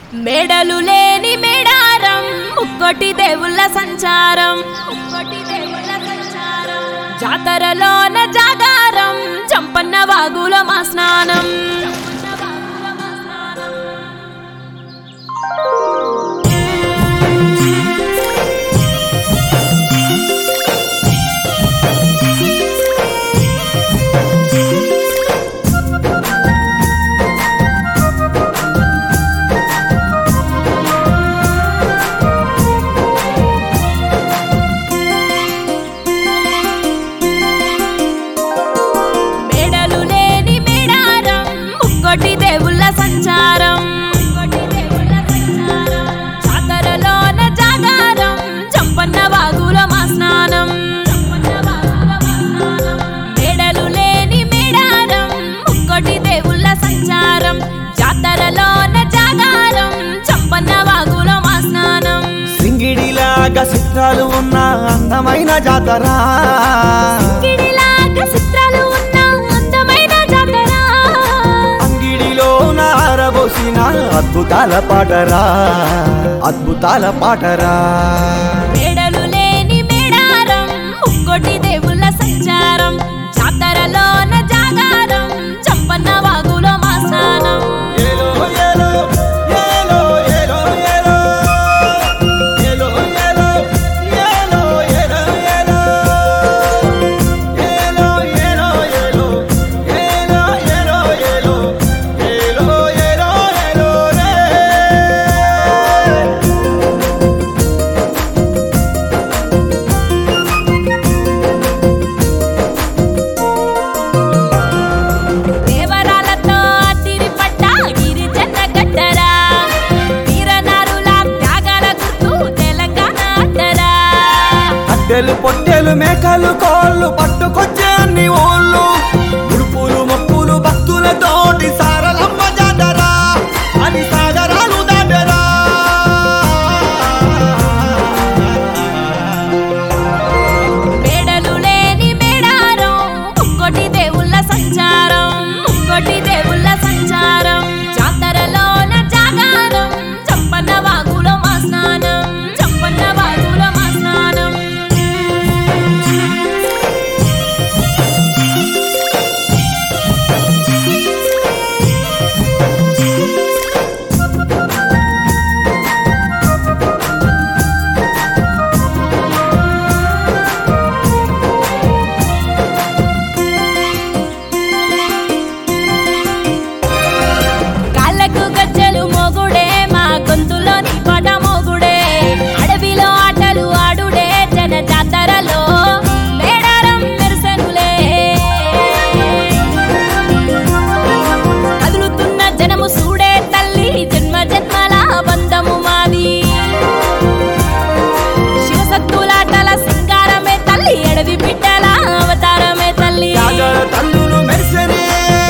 మేడలు లేని మేడారం ముక్కోటి దేవుళ్ళ సంచారం ముక్కోటి దేవుళ్ళ సంచారం జాతరలోన జాగారం చంపన్న వాగులో మా స్నానం మేడలు లేని మేడారం ముక్కోటి దేవుళ్ళ సంచారం జాతరలోన జాగారం చంపన్న వాగులో మా స్నానం మేడలు లేని మేడారం ముక్కోటి దేవుళ్ళ సంచారం జాతరలోన జాగారం చంపన్న వాగులో మా స్నానం సింగిడిలాగా చిత్రాలు ఉన్న అందమైన జాతర గిడిలాగా చిత్రాలు ఉన్న అందమైన జాతర అంగిడిలో నారబోసిన అద్భుతాల పాటరా అద్భుతాల పాటరా మేడలు లేని మేడారం ముక్కోటి దేవుళ్ళ సంచారం జాతరలోన జాగారం చంపన్న వాగులో మా స్నానం ఏలో ఏలో ఏలో ఏలో ఏలో ఏలో ఏలో ఏలో ఏలో ఏలో ఏలో ఏలో ఏలో ఏలో ఏలో ఏలో ఏలో ఏలో ఏలో రే దేవరాలతో అతిరి పట్ట గిరిజన గట్టరా వీరనారుల త్యాగాల గుర్తు తెలంగాణ అడ్డరా కట్టెలు పొట్టెలు మేకలు కోళ్ళు పట్టుకొచ్చే అన్ని ఓళ్ళు ఉడుపులు మొక్కులు భక్తులతోటి సారలమ్మ జాతరా అని సాగరాలు దాటరా మేడలు లేని మేడారం ముక్కోటి దేవుళ్ళ సంచారం ముక్కోటి దేవుళ్ళ సంచారం జాతరలోన జాగారం చంపన్న వాగులో మా స్నానం చంపన్న వాగులో మా స్నానం కాళ్ళకు గజ్జలు మోగుడే మా గొంతులోని పాట మోగుడే అడవిలో ఆటలు ఆడుడే జన జాతరలో మేడారం మెరుసనులే కదులుతున్న జనము సూడే తల్లి జన్మ జన్మల బంధము మాది శివసత్తులాటల సింగారమే తల్లి ఎడవి బిడ్డల అవతారమే తల్లి త్యాగాల తల్లులు మెరిసెనే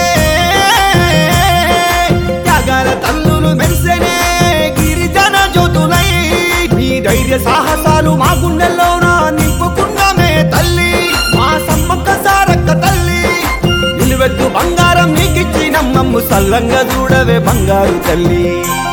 త్యాగాల తల్లులు మెరిసెనే గిరిజన జ్యోతులై నీ ధైర్య సాహసాలు మా గుండెల్లోన నింపుకున్నామే తల్లి మా సమ్మక్క సారక్క తల్లి నిలువెత్తు బంగారం నీకిచ్చి నమ్మమ్ము సల్లంగా చూడవే బంగారు తల్లి